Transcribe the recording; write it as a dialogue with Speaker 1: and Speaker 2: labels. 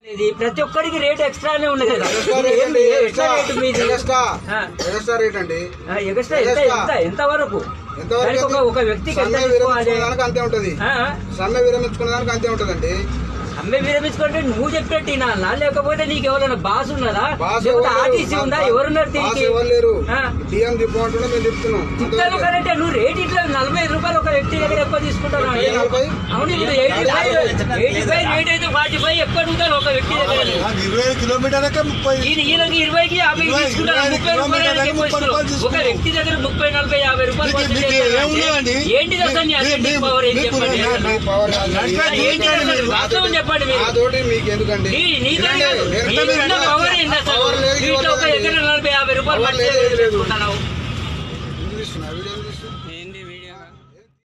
Speaker 1: ఇది ప్రతి ఒక్కరికి రేట్ ఎక్స్ట్రానే ఉన్నది కదా
Speaker 2: ఎక్స్ట్రా
Speaker 1: ఇది
Speaker 2: రేట్
Speaker 1: ఏం-
Speaker 2: అండి
Speaker 1: ఏ
Speaker 2: ఎక్స్ట్రా
Speaker 1: ఎక్స్ట్రా రేట్ మీది
Speaker 2: ఎక్స్ట్రా
Speaker 1: ఆ.
Speaker 2: ఎక్స్ట్రా రేట్ అండి
Speaker 1: ఆ, ఎక్స్ట్రా ఎంత
Speaker 2: ఎక్స్ట్రా.
Speaker 1: ఎంత ఎంత వరకు
Speaker 2: ఎంతవరకు
Speaker 1: దానికి ఒక
Speaker 2: అయితే
Speaker 1: ఒక వ్యక్తికి ఎంత
Speaker 2: సమ్మె
Speaker 1: తీసుకోవాలి
Speaker 2: విరమించుకునే దానికి అంతే ఉంటది
Speaker 1: ఆ, ఆ.
Speaker 2: సమ్మె విరమించుకునే దానికి అంతే ఉంటదండి
Speaker 1: అమ్మే విరమించుకుంటే నువ్వు చెప్పేట్టు వినాలా లేకపోతే నీకు ఎవరైనా బాస్ ఉన్నదా
Speaker 2: బాస్
Speaker 1: లేకపోతే
Speaker 2: ఎవరు లేరు.
Speaker 1: ఆర్టీసీ ఉందా
Speaker 2: బాస్
Speaker 1: ఎవరున్నారు
Speaker 2: బాస్
Speaker 1: తిరిగి
Speaker 2: ఎవరు లేరు
Speaker 1: ఆ.
Speaker 2: డిఎం తిప్పమంటుండే మేము తిప్పుతున్నాం
Speaker 1: తిట్టాను కరెక్టే నువ్వు రేట్ ఇట్లా నలభై ఐదు రూపాయలు ఒక వ్యక్తి దగ్గర ఎక్కువ తీసుకుంటాను
Speaker 2: ఏ నలభై?
Speaker 1: అవును ఇప్పుడు eighty five eighty five rate అయితే ఫార్టీ ఫైవ్ ఎక్కువ అడుగుతాను ఒక వ్యక్తి దగ్గర
Speaker 3: ఇరవై ఐదు కిలోమీటర్లకే ముప్పై
Speaker 1: ఈయన ఈయనకి ఇరవైకి యాభై
Speaker 3: ఇరవై-
Speaker 1: తీసుకుంటారు
Speaker 3: ఇరవై
Speaker 1: ముప్పై రూపాయలు
Speaker 3: కిలోమీటర్లకు
Speaker 1: ఎక్కువ
Speaker 3: ముప్పై రూపాయలు
Speaker 1: ఇస్తారు. ఒక
Speaker 3: తీసుకుంటారు.
Speaker 1: వ్యక్తి దగ్గర ముప్పై నలభై యాభై రూపాయలు
Speaker 3: మీకు-
Speaker 1: ఖర్చు
Speaker 3: మీకు
Speaker 1: చేస్తారు
Speaker 3: ఏమున్నదండి?
Speaker 1: అంటే ఏంటిది అసలు నీ
Speaker 3: మీ-
Speaker 1: అసెంబ్లీ
Speaker 3: మీ-
Speaker 1: పవర్ ఏం
Speaker 3: మీకు
Speaker 1: చెప్పండి
Speaker 3: నా-
Speaker 2: మీ పవర్ కాదు.
Speaker 3: నడిపే
Speaker 1: ఏంటి అసలు వాస్తవం చెప్పండి మీరు
Speaker 2: అదోటి మీకు ఎందుకండి
Speaker 1: నీ నీకే
Speaker 2: వినండి,
Speaker 1: కాదు.
Speaker 2: నేను
Speaker 1: నీకు ఉన్న
Speaker 2: వినండి.
Speaker 1: పవర్ ఏంది అసలు
Speaker 2: పవర్ లేదు,
Speaker 1: వీటిలో ఒక
Speaker 2: పవర్ లేదు.
Speaker 1: ఎకరం నలభై యాభై రూపాయలు
Speaker 2: పవర్
Speaker 1: ఖర్చు
Speaker 2: లేదు, లేదు.
Speaker 1: చేసుకుంటున్నావు